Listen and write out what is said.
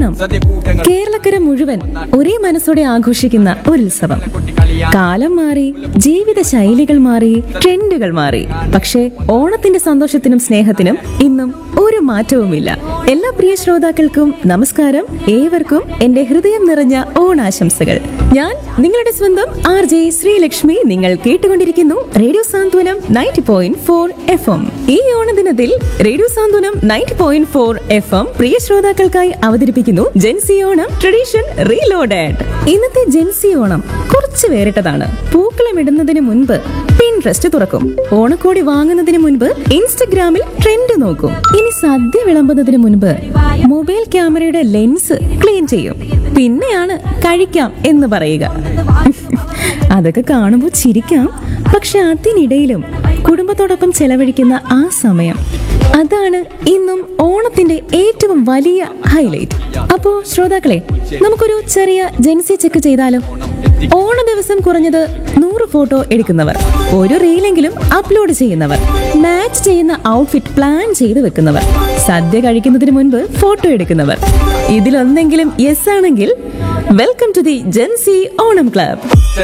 ഓണം കേരളക്കര മുഴുവൻ ഒരേ മനസ്സോടെ ആഘോഷിക്കുന്ന ഒരു ഉത്സവം കാലം മാറി ജീവിത ശൈലികൾ മാറി ട്രെൻഡുകൾ മാറി പക്ഷേ ഓണത്തിന്റെ സന്തോഷത്തിനും സ്നേഹത്തിനും ഇന്നും ഒരു മാറ്റവുമില്ല എല്ലാ പ്രിയ ശ്രോതാക്കൾക്കും നമസ്കാരം ഏവർക്കും എന്റെ ഹൃദയം നിറഞ്ഞ ഓണാശംസകൾ ഞാൻ നിങ്ങളുടെ സ്വന്തം ആർ ജെ ശ്രീലക്ഷ്മി നിങ്ങൾ കേട്ടുകൊണ്ടിരിക്കുന്നു radio Santhwanam ninety point four F M ഈ ഓണദിനത്തിൽ radio Santhwanam ninety point four F M പ്രിയ ശ്രോതാക്കൾക്കായി അവതരിപ്പിക്കുന്നു ജെൻസി ഓണം ട്രഡീഷൻ റീലോഡഡ് ഇന്നത്തെ ജെൻസി ഓണം കുറച്ച് വേറിട്ടതാണ് പൂക്കളം ഇടുന്നതിന് മുൻപ് പിൻട്രസ്റ്റ് തുറക്കും ഓണക്കോടി വാങ്ങുന്നതിന് മുൻപ് ഇൻസ്റ്റഗ്രാമിൽ ട്രെൻഡ് നോക്കും ഇനി സദ്യ വിളമ്പുന്നതിന് മുൻപ് മൊബൈൽ ക്യാമറയുടെ ലെൻസ് ക്ലീൻ ചെയ്യും പിന്നെയാണ് കഴിക്കാം എന്ന് പറയുക അതൊക്കെ കാണുമ്പോൾ ചിരിക്കാം പക്ഷെ അതിനിടയിലും കുടുംബത്തോടൊപ്പം ചെലവഴിക്കുന്ന ആ സമയം അതാണ് ഇന്നും ഓണത്തിന്റെ ഏറ്റവും വലിയ ഹൈലൈറ്റ് അപ്പോ ശ്രോതാക്കളെ നമുക്കൊരു ചെറിയ ജെൻസി ചെക്ക് ചെയ്താലോ ഓണ ദിവസം കുറഞ്ഞത് നൂറ് ഫോട്ടോ എടുക്കുന്നവർ ഒരു റീലെങ്കിലും അപ്ലോഡ് ചെയ്യുന്നവർ മാച്ച് ചെയ്യുന്ന ഔട്ട്ഫിറ്റ് പ്ലാൻ ചെയ്ത് വെക്കുന്നവർ സദ്യ കഴിക്കുന്നതിന് മുൻപ് ഫോട്ടോ എടുക്കുന്നവർ ഇതിലൊന്നെങ്കിലും യെസ് ആണെങ്കിൽ welcome to the Gen Z Onam club